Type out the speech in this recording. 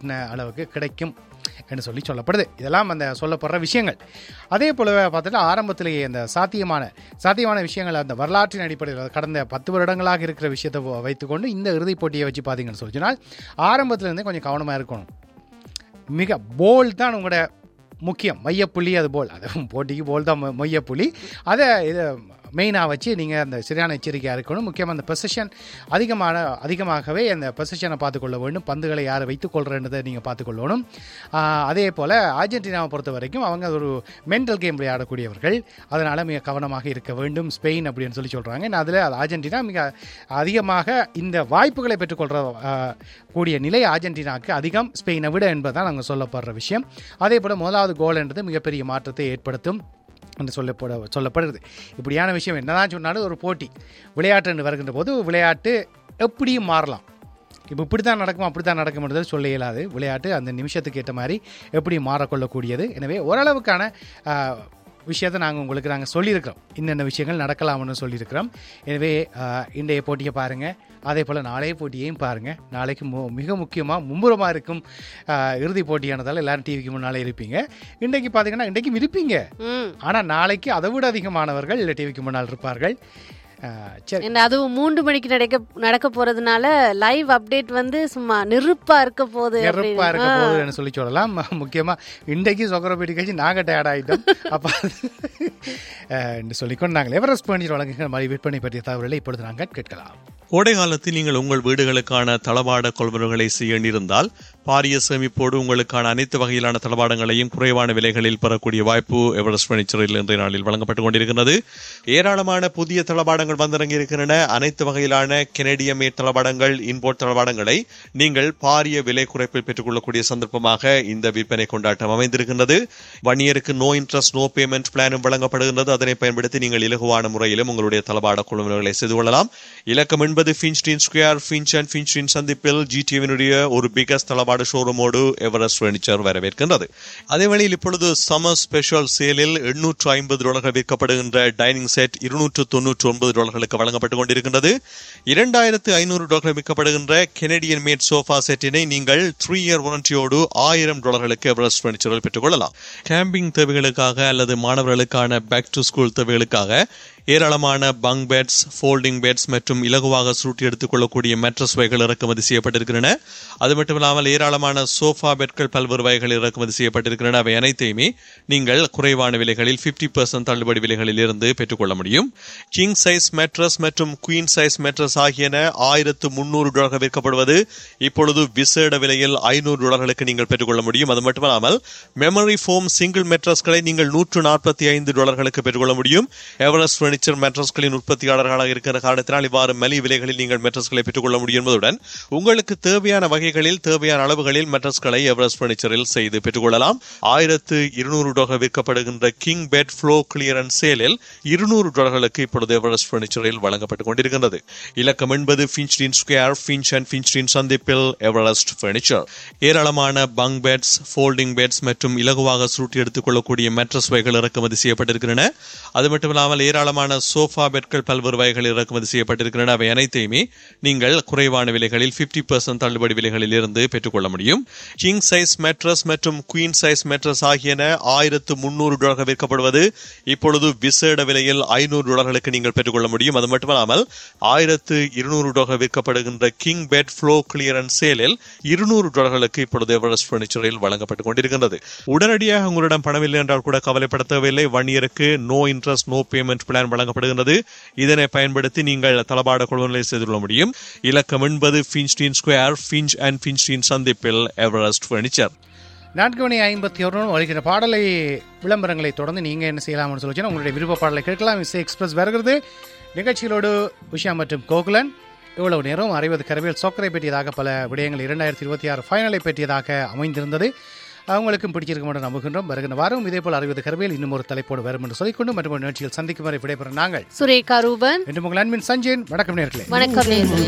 எதிர்பார்த்தின அளவுக்கு கிடைக்கும் என்று சொல்லி சொல்லப்படுது இதெல்லாம் அந்த சொல்லப்படுற விஷயங்கள் அதே போலவே பார்த்துட்டு ஆரம்பத்திலேயே அந்த சாத்தியமான சாத்தியமான விஷயங்கள் அந்த வரலாற்றின் அடிப்படையில் கடந்த பத்து வருடங்களாக இருக்கிற விஷயத்தை வ- வைத்துக்கொண்டு இந்த இறுதிப் போட்டியை வச்சு பார்த்தீங்கன்னு சொல்லி சொன்னால் ஆரம்பத்திலேருந்தே கொஞ்சம் கவனமாக இருக்கணும் மிக போல் தான் உங்களோட முக்கியம் மையப்புள்ளி அது போல் அது போட்டிக்கு போல் தான் மொ- மையப்புள்ளி அதை இது மெயினாக வச்சு நீங்கள் அந்த சரியான எச்சரிக்கையாக இருக்கணும் முக்கியமாக அந்த பொசிஷன் அதிகமான அதிகமாகவே அந்த பொசிஷனை பார்த்துக்கொள்ள வேண்டும் பந்துகளை யார் வைத்துக் கொள்றன்றதை நீங்கள் பார்த்துக்கொள்ளணும் ஆஹ், அதே போல் அர்ஜென்டினாவை பொறுத்த வரைக்கும் அவங்க ஒரு மென்டல் கேம் விளையாடக்கூடியவர்கள் அதனால் மிக கவனமாக இருக்க வேண்டும் ஸ்பெயின் அப்படின்னு சொல்லி சொல்கிறாங்க அதில் அர்ஜென்டினா மிக அதிகமாக இந்த வாய்ப்புகளை பெற்றுக்கொள்கிற ஆஹ், கூடிய நிலை அர்ஜென்டினாவுக்கு அதிகம் ஸ்பெயினை விட என்பதுதான் நாங்கள் சொல்லப்படுற விஷயம் அதே போல் முதலாவது கோல் என்றது மிகப்பெரிய மாற்றத்தை ஏற்படுத்தும் என்று சொல்லப்பட சொல்லப்படுகிறது இப்படியான விஷயம் என்னதான் சொன்னாலும் ஒரு போட்டி விளையாட்டு என்று வருகின்ற போது விளையாட்டு எப்படியும் மாறலாம் இப்போ இப்படி தான் நடக்கும் அப்படி தான் நடக்கும்ன்றது சொல்ல இயலாது விளையாட்டு அந்த நிமிஷத்துக்கு ஏற்ற மாதிரி எப்படி மாறக்கொள்ளக்கூடியது எனவே ஓரளவுக்கான ஆஹ், விஷயத்தை நாங்கள் உங்களுக்கு நாங்கள் சொல்லியிருக்கிறோம் இன்னென்ன விஷயங்கள் நடக்கலாம்னு சொல்லியிருக்கிறோம் எனவே ஆஹ், இன்றைய போட்டியை பாருங்கள் அதே போல் நாளைய போட்டியையும் பாருங்கள் நாளைக்கு மு மிக முக்கியமாக மும்முரமாக இருக்கும் ஆஹ், இறுதிப் போட்டியானதால் எல்லாரும் டிவிக்கு முன்னாலே இருப்பீங்க இன்றைக்கு பார்த்தீங்கன்னா இன்றைக்கும் இருப்பீங்க ம் ஆனால் நாளைக்கு அதை விட அதிகமானவர்கள் டிவிக்கு முன்னால் இருப்பார்கள் ஆஹ், சரி என்ன அதுவும் மூன்று மணிக்கு நடக்க நடக்க போறதுனால லைவ் அப்டேட் வந்து சும்மா நெருப்பா இருக்க போகுது நெருப்பா இருக்க அப்படின்னு. போகுதுன்னு சொல்லி சொல்லலாம் முக்கியமா இன்றைக்கு சொக்கரப்பேட்டி கட்சி நாங்க டயர்ட் ஆயிட்டோம் அப்ப அஹ், என்று சொல்லிக்கொண்டு நாங்கள் எவரெஸ்ட் பர்னிச்சர் வழங்குகிற மாதிரி விற்பனை பற்றிய தகவல்களை இப்பொழுது நாங்கள் கேட்கலாம் கோடை காலத்தில் நீங்கள் உங்கள் வீடுகளுக்கான தளபாட கொள்வனவுகளை செய்ய எண்ணிருந்தால் பாரிய சேமிப்போடு உங்களுக்கான அனைத்து வகையிலான தளபாடங்களையும் குறைவான விலைகளில் பெறக்கூடிய வாய்ப்பு எவரெஸ்ட் பர்னிச்சரில் இன்றைய நாளில் வழங்கப்பட்டுக் கொண்டிருக்கிறது ஏராளமான புதிய தளபாடங்கள் வந்திறங்கி இருக்கின்றன அனைத்து வகையிலான கெனடிய மேட் தளபாடங்கள் இன்போர்ட் தளபாடங்களை நீங்கள் பாரிய விலை குறைப்பில் பெற்றுக்கொள்ளக்கூடிய சந்தர்ப்பமாக இந்த விற்பனை கொண்டாட்டம் அமைந்திருக்கின்றது வன்னியருக்கு நோ இன்ட்ரெஸ்ட் நோ பேமெண்ட் பிளானும் வழங்கப்படுகின்றது அதனை பயன்படுத்தி நீங்கள் இலகுவான முறையிலும் உங்களுடைய தளபாட கொள்வனவுகளை செய்து கொள்ளலாம் இலக்கம் என்பது Finchdene square Finch and Finchdene சந்திப்பில் ஜிடிவினுடைய ஒரு பிகஸ்ட் தளபாட ஷோரூமோடு எவரெஸ்ட் ஃபர்னிச்சர் வரவேற்கின்றது அதே வேளையில் இப்பொழுது சம்மர் ஸ்பெஷல் சேலில் எண்ணூற்று ஐம்பது டாலர்கள் விற்கப்படுகின்ற டைனிங் செட் இருநூற்று தொன்னூற்று ஒன்பது டாலர்களுக்கு வழங்கப்பட்டுக் கொண்டிருக்கின்றது இரண்டாயிரத்து ஐநூறு டாலர்கள் விற்கப்படுகின்ற கெனடியன் மேட் சோஃபா செட்டினை நீங்கள் த்ரீ இயர் வாரண்டியோடு ஆயிரம் டாலர்களுக்கு எவரெஸ்ட் ஃபர்னிச்சரில் பெற்றுக்கொள்ளலாம் கேம்பிங் தேவைகளுக்காக அல்லது மாணவர்களுக்கான பேக் டு ஸ்கூல் தேவைகளுக்காக ஏராளமான பங்க் பெட்ஸ் ஃபோல்டிங் பெட்ஸ் மற்றும் இலகுவாக சுருட்டி எடுத்துக் கொள்ளக்கூடிய மெட்ரஸ் வகைகள் இறக்குமதி செய்யப்பட்டிருக்கின்றன அது மட்டும் இல்லாமல் ஏராளமான சோஃபா பெட்கள் பல்வேறு வகைகள் இறக்குமதி செய்யப்பட்டிருக்கின்றன அவை அனைத்தையுமே நீங்கள் குறைவான விலைகளில் 50% பர்சன்ட் தள்ளுபடி விலைகளில் இருந்து பெற்றுக்கொள்ள முடியும் கிங் சைஸ் மெட்ரஸ் மற்றும் குயின் சைஸ் மெட்ரஸ் ஆகியன ஆயிரத்து முன்னூறு டாலர்கள் விற்கப்படுவது இப்பொழுது விசேட விலையில் ஐநூறு டாலர்களுக்கு நீங்கள் பெற்றுக்கொள்ள முடியும் அது மட்டுமல்லாமல் மெமரி ஃபோம் சிங்கிள் மெட்ரஸ்களை நீங்கள் நூற்று நாற்பத்தி ஐந்து டாலர்களுக்கு பெற்றுக்கொள்ள முடியும் எவரெஸ்ட் ஃபர்னிச்சர் மெட்ரஸ்களின் உற்பத்தியாளர்களாக இருக்கிற காரணத்தினால் இவ்வாறு மலி விலைகளில் நீங்கள் மெட்ரஸ்களை பெற்றுக்கொள்ள முடியும் என்பதுடன் உங்களுக்கு தேவையான வகைகளில் தேவையான அளவுகளில் மெட்ரஸ்களை எவரெஸ்ட் ஃபர்னிச்சரில் செய்து பெற்றுக்கொள்ளலாம் ஆயிரத்து இருநூறு டாலர் விற்கப்படுகின்ற கிங் பெட் ஃப்ளோ கிளியரன்ஸ் சேலில் இருநூறு டாலர்களுக்கு இப்பொழுது எவரெஸ்ட் ஃபர்னிச்சரில் வழங்கப்பட்டுக் கொண்டிருக்கின்றது இலக்கம் என்பது Finchdene square Finch and Finchdene சந்திப்பில் எவரெஸ்ட் ஃபர்னிச்சர் ஏராளமான பங்க் பெட்ஸ் ஃபோல்டிங் பெட்ஸ் மற்றும் இலகுவாக சுருட்டி எடுத்துக் கொள்ளக்கூடிய மெட்ரஸ் வகைகள் இறக்குமதி செய்யப்பட்டிருக்கின்றன அது மட்டும் இல்லாமல் ஏராளமான சோஃபா பெட்கள் பல்வேறு வகைகள் இறக்குமதி செய்யப்பட்டிருக்கின்றன அவை அனைத்தையுமே நீங்கள் குறைவான விலைகளில் 50% பர்சன்ட் தள்ளுபடி விலைகளில் இருந்து பெற்றுக்கொள்ள முடியும் கிங் சைஸ் மெட்ரஸ் மற்றும் குயின் சைஸ் மெட்ரஸ் ஆகியன ஆயிரத்து முன்னூறு டாலர்கள் விற்கப்படுவது இப்பொழுது விசேட விலையில் ஐநூறு டாலர்களுக்கு நீங்கள் பெற்றுக்கொள்ள முடியும் அது மட்டுமல்லாமல் ஆயிரத்து இருநூறு டாலர்கள் விற்கப்படுகின்ற கிங் பெட் ஃப்ளோ கிளியரன்ஸ் சேலில் இருநூறு டாலர்களுக்கு இப்பொழுது எவரெஸ்ட் பர்னிச்சரில் வழங்கப்பட்டுக் கொண்டிருக்கின்றது உடனடியாக உங்களிடம் பணமில்லை என்றால் கூட கவலைப்பட தேவையில்லை ஒன் இயருக்கு no interest no payment plan வழங்கப்படுகின்றது இதனை பயன்படுத்தி நீங்கள் தளபாட கொள்வனை செய்து கொள்ள முடியும் இலக்கம் என்பது Finchdene square Finch and Finchdene சந்திப்பில் எவரெஸ்ட் பர்னிச்சர் நான்கு மணி ஐம்பத்தி ஒரு வருகிற பாடலை விளம்பரங்களை தொடர்ந்து நீங்கள் என்ன செய்யலாம்னு சொல்லிச்சுன்னா உங்களுடைய விருப்ப பாடலை கேட்கலாம் இசை எக்ஸ்பிரஸ் வருகிறது நிகழ்ச்சிகளோடு உஷா மற்றும் கோகுலன் இவ்வளவு நேரம் அறுபது கரவியல் சொக்கரை பற்றியதாக பல விடயங்கள் இரண்டாயிரத்தி இருபத்தி ஆறு ஃபைனலை பற்றியதாக அமைந்திருந்தது அவங்களுக்கும் பிடிச்சிருக்கும் என்று நம்புகின்றோம் வருகின்ற வாரம் இதே போல் அறுபது கரவியல் இன்னும் ஒரு தலைப்போடு வரும் என்று சொல்லிக்கொண்டு மற்றும் ஒரு நிகழ்ச்சியில் சந்திக்கும் வரை விடைபெறும் நாங்கள் சுரேகா ரூபன் என்று உங்கள் அன்பின் சஞ்சயன் வணக்கம் நேர்களே வணக்கம் நேர்களே